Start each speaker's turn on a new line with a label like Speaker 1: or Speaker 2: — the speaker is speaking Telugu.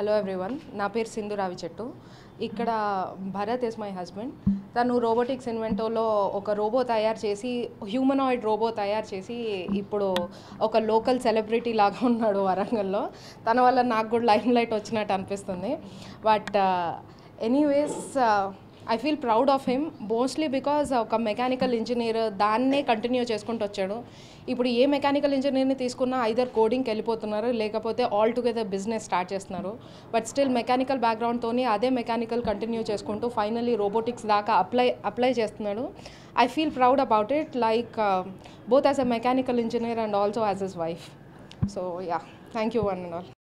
Speaker 1: హలో ఎవ్రీవన్ నా పేరు సింధు రావి చెట్టు ఇక్కడ భరత్ ఇస్ మై హస్బెండ్ తను రోబోటిక్స్ ఇన్వెంటోలో ఒక రోబో తయారు చేసి హ్యూమనాయిడ్ రోబో తయారు చేసి ఇప్పుడు ఒక లోకల్ సెలబ్రిటీ లాగా ఉన్నాడు వరంగల్లో తన వల్ల నాకు కూడా లైమ్ లైట్ వచ్చినట్టు అనిపిస్తుంది but anyways I feel proud of him mostly because ఒక మెకానికల్ ఇంజనీర్ దాన్నే కంటిన్యూ చేసుకుంటూ వచ్చాడు ఇప్పుడు ఏ మెకానికల్ ఇంజనీర్ని తీసుకున్నా ఐదర్ కోడింగ్కి వెళ్ళిపోతున్నారు లేకపోతే ఆల్ టుగెదర్ బిజినెస్ స్టార్ట్ చేస్తున్నారు బట్ స్టిల్ మెకానికల్ బ్యాక్గ్రౌండ్తోని అదే మెకానికల్ కంటిన్యూ చేసుకుంటూ ఫైనల్లీ రోబోటిక్స్ దాకా అప్లై అప్లై చేస్తున్నాడు I feel proud about it like both as a mechanical engineer and also as his wife so yeah thank you one and all